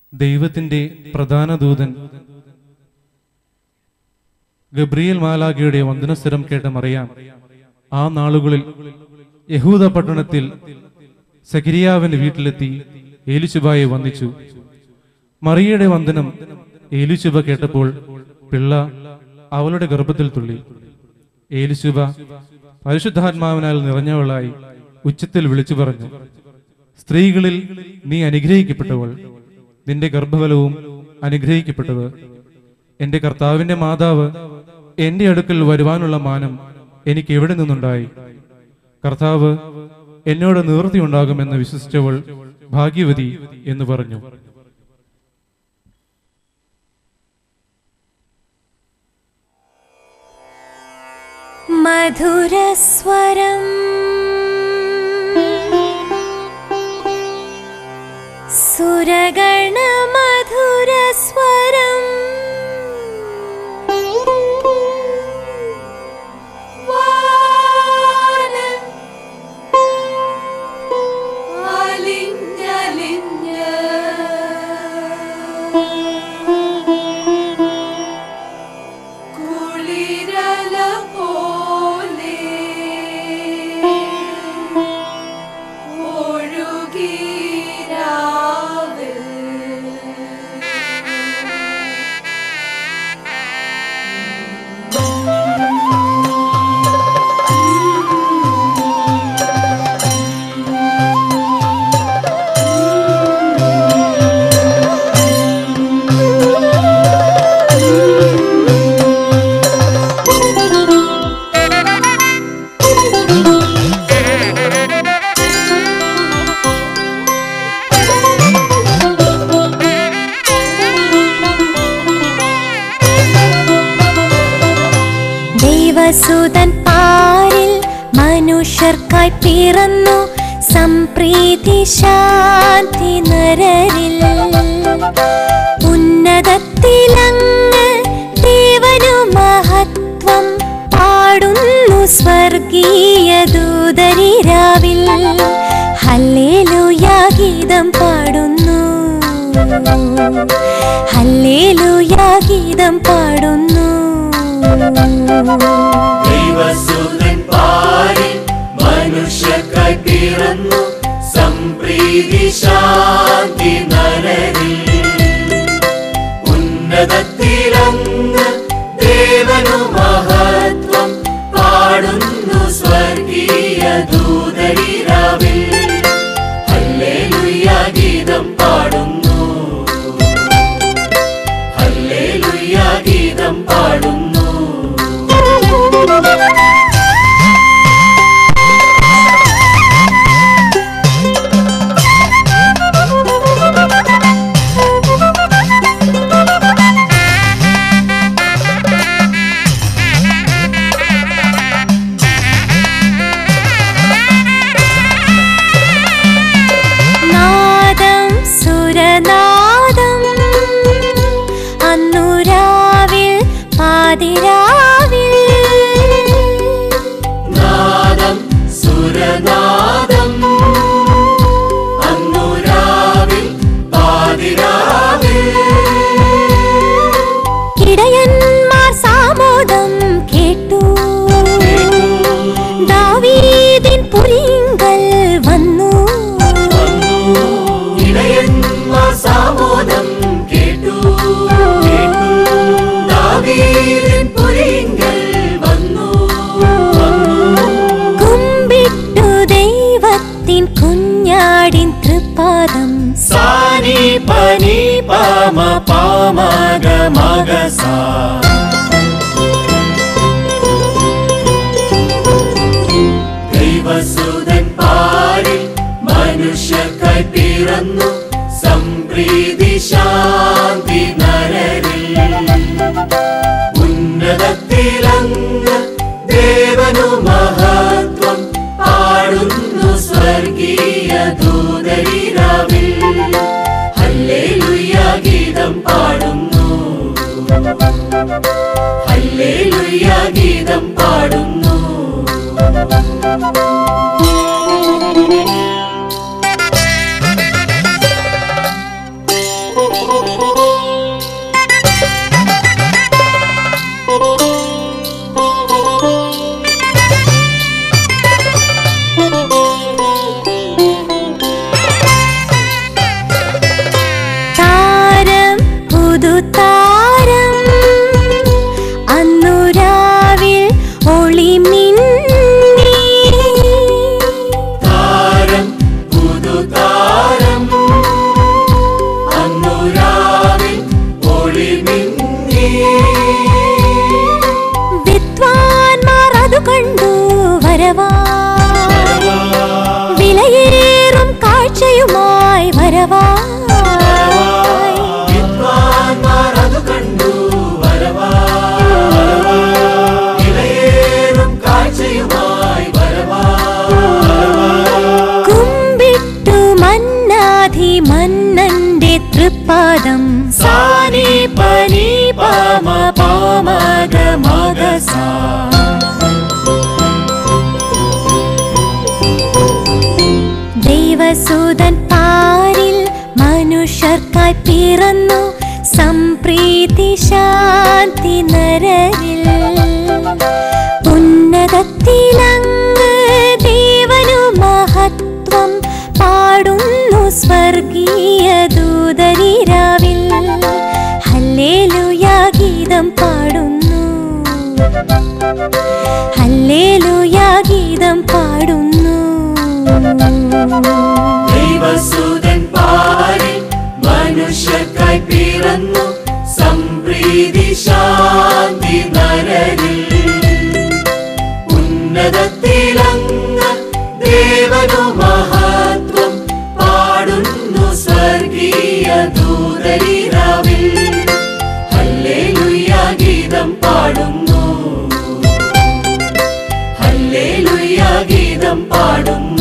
ദൈവത്തിന്റെ പ്രധാന ദൂതൻ ഗബ്രിയേൽ മാലാഖയുടെ വന്ദനസ്ഥിരം കേട്ട മറിയാം ആ നാളുകളിൽ യഹൂദ പട്ടണത്തിൽ സഖരിയാവിന്റെ വീട്ടിലെത്തി ഏലിശുബായെ വന്ദിച്ചു മറിയയുടെ വന്ദനം ഏലിശുബ കേട്ടപ്പോൾ പിള്ള അവളുടെ ഗർഭത്തിൽ തുള്ളി ഏലിശുബ പരിശുദ്ധാത്മാവിനാൽ നിറഞ്ഞവളായി ഉച്ചത്തിൽ വിളിച്ചു പറഞ്ഞു സ്ത്രീകളിൽ നീ അനുഗ്രഹിക്കപ്പെട്ടവൾ നിന്റെ ഗർഭഫലവും അനുഗ്രഹിക്കപ്പെട്ടത് എന്റെ കർത്താവിന്റെ മാതാവ് എന്റെ അടുക്കൽ വരുവാനുള്ള മാനം എനിക്ക് എവിടെ നിന്നുണ്ടായി കർത്താവ് എന്നോട് നിവൃത്തിയുണ്ടാകുമെന്ന് വിശ്വസിച്ചവൾ ഭാഗ്യവതി എന്ന് പറഞ്ഞു മധുരസ്വരം സുരഗണ മധുരസ്വരം വാനം അലിഞ്ഞലിഞ്ഞ് കുളിരല പോലെ ഒഴുകിരാവിൽ ദൈവസുതൻ പാരിൽ മനുഷ്യർക്കായി പിറന്നു സംപ്രീതി ശാന്തി നരരിൽ ഉന്നതത്തിലങ്ങ് ദേവനു മഹത്വം പാടുന്നു സ്വർഗീയ ദൂതരിരാവിൽ ഹല്ലേലൂയാ ഗീതം പാടുന്നു ഹല്ലേലൂയാ ഗീതം പാടുന്നു ദൈവസുതൻ പാരി മനുഷ്യർക്കായി പിറന്നു സംപ്രീതി ശാന്തി നരരിൽ ഉന്നതത്തിലങ്ങ് ദേവനു മഹത്വം പാടുന്നു സ്വർഗീയ ദൂതരിരാവിൽ ഹല്ലേലൂയ ഗീതം പാടുന്നു ഹല്ലേലൂയ ഗീതം പാടുന്നു നാദം സുരനാദം അന്നുരാവിൽ പാതിരാവിൽ നാദം സുരനാദം അന്നുരാവിൽ പാതിരാവിൽ ഇടയന്മാർ സാമോദം കേട്ടു ദാവീദിൻ പുലിങ്കൽ വന്നു ഇടയന്മാർ സാമോദം കേട്ടു കേട്ടു ദാവീദിൻ പുലിങ്കൽ വന്നു കുമ്പിട്ടു ദൈവത്തിൻ കുഞ്ഞാടിൻ തൃപ്പാദം സാനി പനി പാമ പാമഗ മഗസ ദൈവസുതൻ പാരിൽ മനുഷ്യർക്കായി പിറന്നു സംപ്രീതി ശാന്തി നരരിൽ ഉന്നതത്തിലങ്ങ് ദേവനു മഹത്വം പാടുന്നു സ്വർഗീയ ദൂതരിരാവിൽ ഹല്ലേലൂയ ഗീതം പാടുന്നു ഹല്ലേലൂയ ഗീതം പാടുന്നു ും താരം പുതുതാരം അന്നു രാവിൽ ഒളിമിന്നി താരം പുതുതാരം അന്നു രാവിൽ ഒളിമിന്നി വിദ്വാൻമാർ അത് കണ്ടു വരവാ വിലയേറും കാഴ്ചയുമായി വരവാ വിദ്വാൻമാർ അത് കണ്ടു വരവാ ഇലയേറും കാഴ്ചയുമായി വരവാ കുമ്പിട്ടു മന്നാധി മന്നന്റെ തൃപ്പാദം സാനി പനി പാമ പാമഗ മഗസ ദൈവസൂതൻ പാരിൽ മനുഷ്യർക്കായി പിറന്നു സംപ്രീതി ശാന്തി നരരിൽ ഉന്നതത്തിലങ്ങ് ദേവനു മഹത്വം പാടുന്നു സ്വർഗീയ ദൂതരിരാവിൽ ഹല്ലേലൂയാ ഗീതം പാടുന്നു ഹല്ലേലൂയാ ഗീതം പാടുന്നു ദൈവസുതൻ പാരി മനുഷ്യർക്കായി പിറന്നു സംപ്രീതി ശാന്തി നരരിൽ ഉന്നതത്തിലങ്ങ് ദേവനു മഹത്വം പാടുന്നു സ്വർഗീയ ദൂതരിരാവിൽ ഹല്ലേലൂയ ഗീതം പാടുന്നു ഹല്ലേലൂയ ഗീതം പാടുന്നു